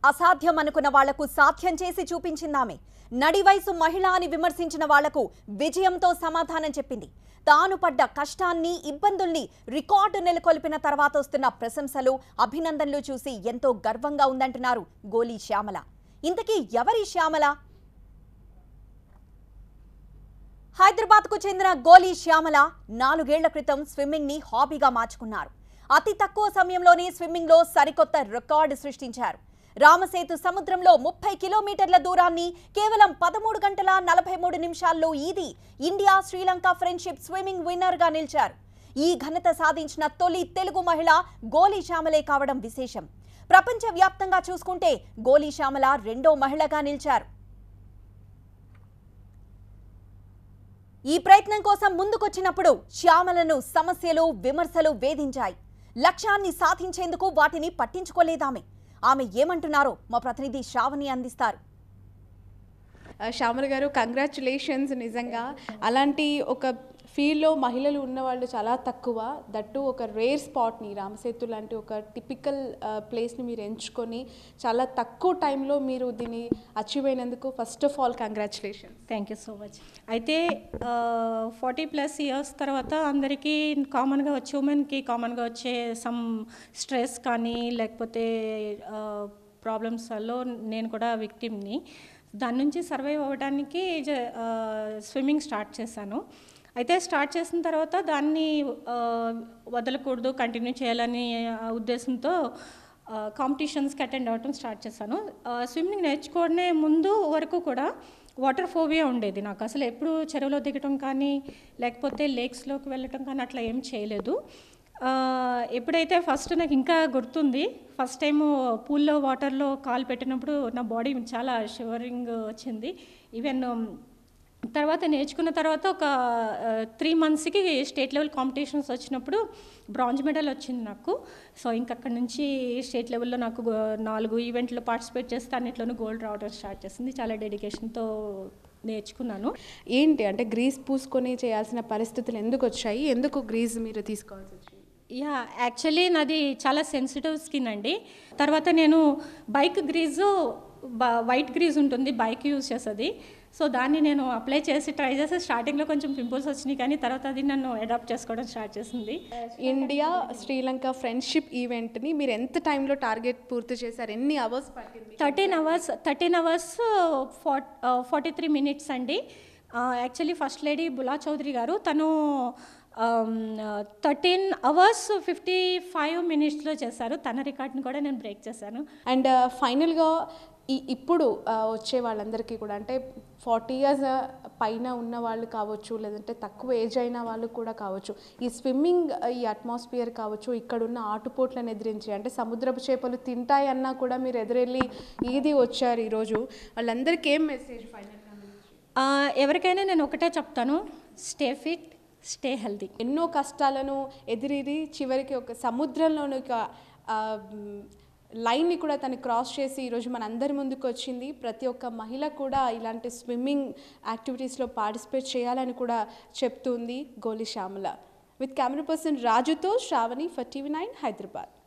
అసాధ్యం అనుకున్న వాళ్లకు సాధ్యం చేసి చూపించిందామె నడి వయసు మహిళ అని విమర్శించిన వాళ్లకు విజయంతో సమాధానం చెప్పింది తాను పడ్డ కష్టాన్ని ఇబ్బందుల్ని రికార్డు నెలకొల్పిన తర్వాత వస్తున్న ప్రశంసలు అభినందనలు చూసి ఎంతో గర్వంగా ఉందంటున్నారు గోలీ శ్యామల ఇంతకీ ఎవరి శ్యామల హైదరాబాద్కు చెందిన గోలీ శ్యామల నాలుగేళ్ల క్రితం స్విమ్మింగ్ ని హాబీగా మార్చుకున్నారు అతి తక్కువ సమయంలోనే స్విమ్మింగ్ లో సరికొత్త రికార్డు సృష్టించారు రామసేతు సముద్రంలో ముప్పై కిలోమీటర్ల దూరాన్ని కేవలం పదమూడు గంటల నలభై మూడు నిమిషాల్లో ఈది India Sri Lanka friendship swimming winner గా నిలిచారు ఈ ఘనత సాధించిన తొలి తెలుగు మహిళ గోలీ శ్యామలే కావడం విశేషం ప్రపంచ వ్యాప్తంగా చూసుకుంటే గోలీ శ్యామల రెండో మహిళగా నిలిచారు ఈ ప్రయత్నం కోసం ముందుకొచ్చినప్పుడు శ్యామలను సమస్యలు విమర్శలు వేధించాయి లక్ష్యాన్ని సాధించేందుకు వాటిని పట్టించుకోలేదామె ఆమె ఏమంటున్నారో మా ప్రతినిధి శ్రావణి అందిస్తారు ఆ, శ్యామల గారు కంగ్రాచులేషన్స్ నిజంగా అలాంటి ఒక ఫీల్డ్లో మహిళలు ఉన్నవాళ్ళు చాలా తక్కువ దట్టు ఒక రేర్ స్పాట్ని రామసేతు లాంటి ఒక టిపికల్ ప్లేస్ని మీరు ఎంచుకొని చాలా తక్కువ టైంలో మీరు దీన్ని అచీవ్ అయినందుకు first of all congratulations thank you so much అయితే ఫార్టీ ప్లస్ ఇయర్స్ తర్వాత అందరికీ కామన్గా వచ్చే ఉమెన్కి కామన్గా వచ్చే సమ్ స్ట్రెస్ కానీ లేకపోతే ప్రాబ్లమ్స్లో నేను కూడా విక్టిమ్ని దాని నుంచి సర్వైవ్ అవ్వడానికి స్విమ్మింగ్ స్టార్ట్ చేశాను అయితే స్టార్ట్ చేసిన తర్వాత దాన్ని ఆ, వదలకూడదు కంటిన్యూ చేయాలని ఆ ఉద్దేశంతో కాంపిటీషన్స్కి అటెండ్ అవ్వటం స్టార్ట్ చేశాను స్విమ్మింగ్ నేర్చుకోవడమే ముందు వరకు కూడా వాటర్ ఫోబియా ఉండేది నాకు అసలు ఎప్పుడు చెరువులో దిగటం కానీ లేకపోతే లేక్స్లోకి వెళ్ళటం కానీ అట్లా ఏం చేయలేదు ఆ, ఎప్పుడైతే ఫస్ట్ నాకు ఇంకా గుర్తుంది ఫస్ట్ టైం పూల్లో వాటర్లో కాలు పెట్టినప్పుడు నా బాడీ చాలా షివరింగ్ వచ్చింది ఈవెన్ తర్వాత నేర్చుకున్న తర్వాత ఒక త్రీ మంత్స్కి స్టేట్ లెవెల్ కాంపిటీషన్స్ వచ్చినప్పుడు బ్రాంజ్ మెడల్ వచ్చింది నాకు సో ఇంకక్కడి నుంచి స్టేట్ లెవెల్లో నాకు గో- నాలుగు ఈవెంట్లో పార్టిసిపేట్ చేస్తే అన్నిట్లోనూ గోల్డ్ రావడం స్టార్ట్ చేసింది చాలా డెడికేషన్తో నేర్చుకున్నాను ఏంటి అంటే గ్రీస్ పూసుకొని చేయాల్సిన పరిస్థితులు ఎందుకు వచ్చాయి ఎందుకు గ్రీజ్ మీరు తీసుకోవాల్సి వచ్చింది యా యాక్చువల్లీ నాది చాలా సెన్సిటివ్ స్కిన్ అండి తర్వాత నేను బైక్ గ్రీజు బ- వైట్ గ్రీజ్ ఉంటుంది బైక్ యూజ్ చేస్తుంది సో దాన్ని నేను అప్లై చేసి ట్రై చేసి స్టార్టింగ్లో కొంచెం పింపుల్స్ వచ్చినాయి కానీ తర్వాత అది నన్ను అడాప్ట్ చేసుకోవడం స్టార్ట్ చేసింది ఇండియా శ్రీలంక ఫ్రెండ్షిప్ ఈవెంట్ని మీరు ఎంత టైంలో టార్గెట్ పూర్తి చేశారు ఎన్ని అవర్స్ పట్టింది థర్టీన్ అవర్స్ థర్టీన్ అవర్స్ ఫార్ ఫార్టీ త్రీ మినిట్స్ అండి actually first lady Bula Chowdhury గారు తను థర్టీన్ అవర్స్ ఫిఫ్టీ ఫైవ్ మినిట్స్లో చేశారు తన రికార్డ్ని కూడా నేను బ్రేక్ చేశాను అండ్ ఫైనల్గా ఈ ఇప్పుడు ఆ, వచ్చే వాళ్ళందరికీ కూడా అంటే ఫార్టీ ఇయర్స్ పైన ఉన్న వాళ్ళు కావచ్చు లేదంటే తక్కువ ఏజ్ అయిన వాళ్ళు కూడా కావచ్చు ఈ స్విమ్మింగ్ ఈ అట్మాస్ఫియర్ కావచ్చు ఇక్కడున్న ఆటుపోట్లను ఎదిరించి అంటే సముద్రపు చేపలు తింటాయన్నా కూడా మీరు ఎదురెళ్ళి ఈది వచ్చారు ఈరోజు వాళ్ళందరికీ ఏం మెసేజ్ ఫైనల్గా ఆ, ఎవరికైనా నేను ఒకటే చెప్తాను స్టే ఫిట్ స్టే హెల్తీ ఎన్నో కష్టాలను ఎదిరిది చివరికి ఒక సముద్రంలోని ఒక ఆ, మ్, లైన్ని కూడా తను క్రాస్ చేసి ఈరోజు మన అందరి ముందుకు వచ్చింది ప్రతి ఒక్క మహిళ కూడా ఇలాంటి స్విమ్మింగ్ యాక్టివిటీస్లో పార్టిసిపేట్ చేయాలని కూడా చెప్తుంది గోలి శ్యామల విత్ కెమెరా పర్సన్ రాజుతో Sravani for TV nine Hyderabad